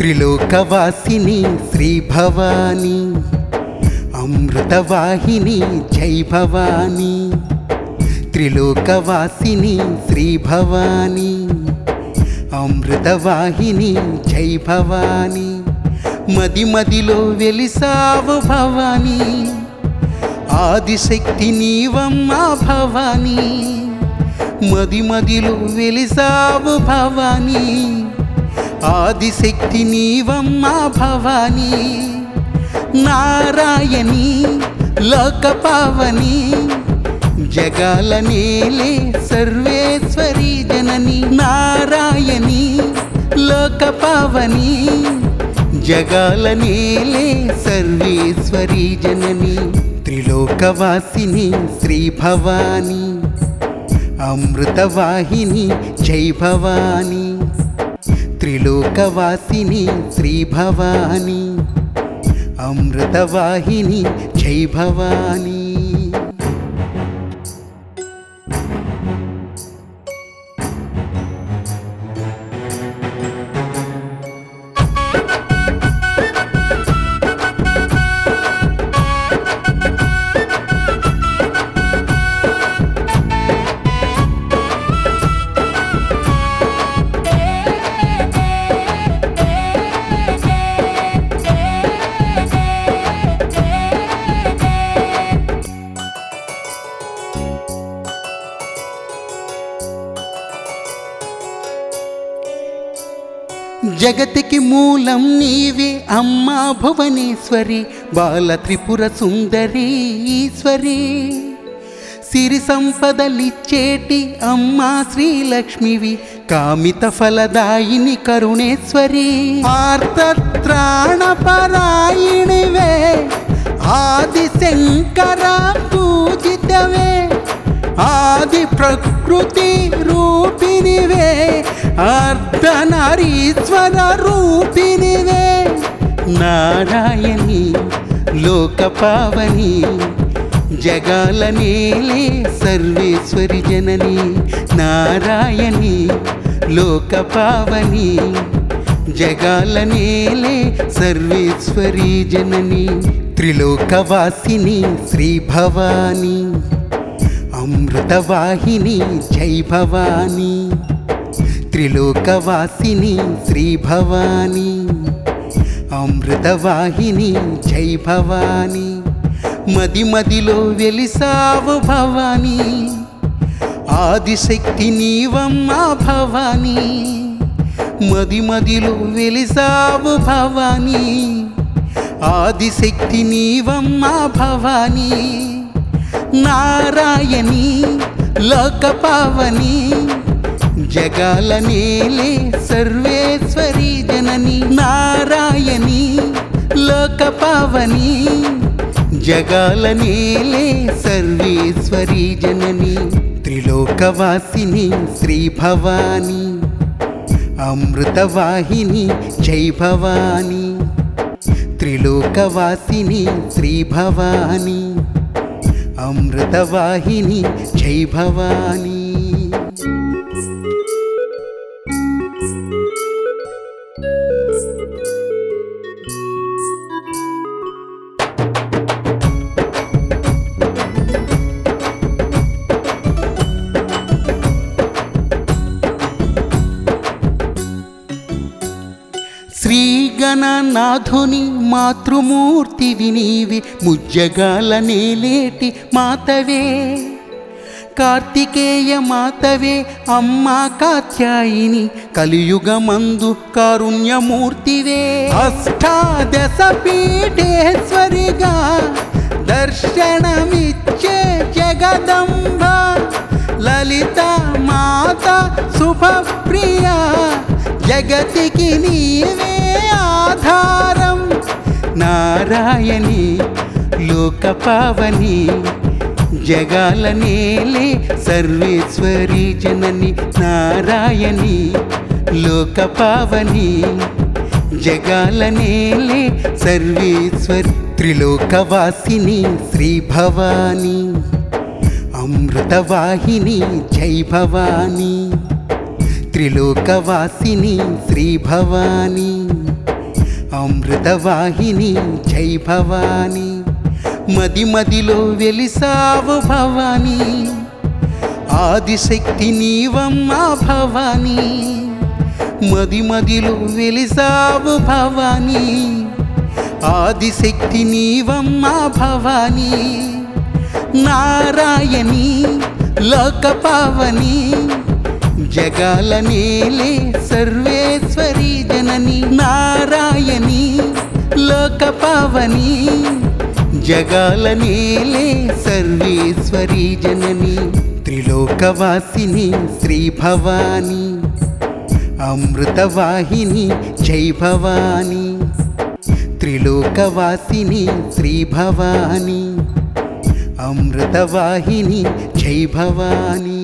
త్రిలోకవాసిని శ్రీ భవాని అమృతవాహిని జై భవాని త్రిలోకవాసిని శ్రీ భవాని అమృతవాహిని జై భవాని మది మదిలో వెలిసావు భవాని ఆదిశక్తి నీవమ్మా భవాని మది మదిలో వెలిసావు భవాని ఆదిశక్తి నీవమ్మా భవాని నారాయణి లోకపావని జగాల నేలే సర్వేశ్వరి జనని నారాయణి లోకపావని జగాల నేలే సర్వేశ్వరి జనని త్రిలోకవాసిని శ్రీ భవాని అమృతవాహిని జై భవాని త్రిలోకవాసిని శ్రీ భవాని అమృతవాహిని జై భవాని జగతికి మూలం నీవే అమ్మా భువనేశ్వరి బాల త్రిపుర సుందరి ఈశ్వరి సిరి సంపదలిచ్చేటి అమ్మా శ్రీలక్ష్మివి కామిత ఫలదాయిని కరుణేశ్వరి ఆర్తత్రాణపరాయణివే ఆది శంకర పూజితవే ఆది ప్రకృతి రూపినివే అర్ధనారీశ్వర రూపినివే నారాయణి లోకపావని జగాల నేలే సర్వేశ్వరి జనని నారాయణి లోకపావని జగాల నేలే సర్వేశ్వరి జనని త్రిలోకవాసిని శ్రీ భవాని అమృతవాహిని జై భవాని త్రిలోకవాసిని శ్రీ భవాని అమృతవాహిని జై భవాని మది మదిలో వెలిసావు భవాని ఆదిశక్తి నీవమ్మా భవాని మది మదిలో వెలిసావు భవాని ఆదిశక్తి నీవమ్మా భవాని నారాయణి లోకపావని జగాల నేలే సర్వేశ్వరి జనని నారాయణి లోకపావని జగాల నేలే సర్వేశ్వరి జనని త్రిలోకవాసిని శ్రీ భవాని అమృతవాహిని జై భవాని త్రిలోకవాసిని శ్రీ భవాని అమృతవాహిని జై భవాని శ్రీగణనాథుని మాతృమూర్తివి నీవి ముజ్జగాల నేలేటి మాతవే కార్తికేయ మాతవే అమ్మా కాత్యాయిని కలియుగమందు కారుణ్యమూర్తివే అష్టాదశ పీఠేశ్వరిగా దర్శనమిచ్చే జగదంబ లలిత మాత శుభప్రియ జగతికి నీవే ఆధారం నారాయణి లోకపావని జగాల నేలే సర్వేశ్వరి జనని నారాయణి లోకపావని జగాల నేలే సర్వేశ్వరి త్రిలోకవాసిని శ్రీ భవాని అమృతవాహిని జై భవాని త్రిలోకవాసిని శ్రీ భవాని అమృతవాహిని జై భవాని మది మదిలో వెలిసావు భవాని ఆదిశక్తి నీవమ్మా భవాని మది మదిలో వెలిసావు భవాని ఆదిశక్తి నీవమ్మా భవాని నారాయణి లోకపావని జగాల నేలే సర్వేశ్వరి జనని నారాయణి లోకపావని జగాల నేలే సర్వేశ్వరి జనని త్రిలోకవాసిని శ్రీ భవాని అమృతవాహిని జై భవాని త్రిలోకవాసిని శ్రీ భవాని అమృతవాహిని జై భవాని